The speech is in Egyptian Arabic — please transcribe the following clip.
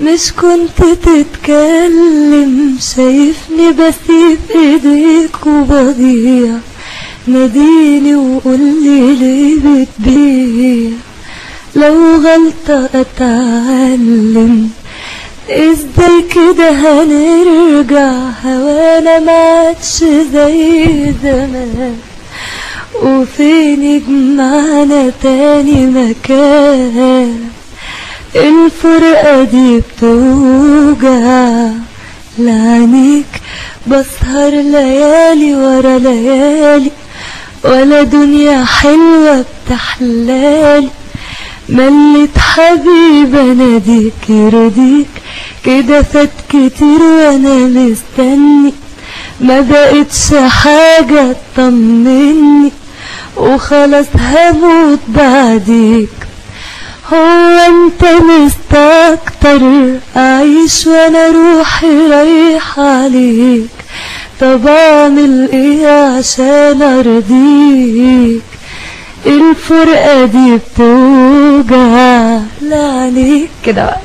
مش كنت تتكلم شايفني بسيب ايديك وبضيع ناديني وقولي ليه بتبيع لو غلطة اتعلم ازاي كده هنرجع هوانا ما عادش زي زمان وفين يجمعنا تاني مكان الفرقة دي بتوجع لعنيك بسهر ليالي ورا ليالي ولا دنيا حلوة بتحلالي ملت حبيب اناديك يرضيك كده فات كتير وانا مستني ما بقتش حاجة تطمني وخلاص هموت بعديك هو انت مستكتر اعيش وانا روحي رايح عليك طب اعمل ايه عشان ارضيك الفرقة دي بتوجع لا عليك كده بقى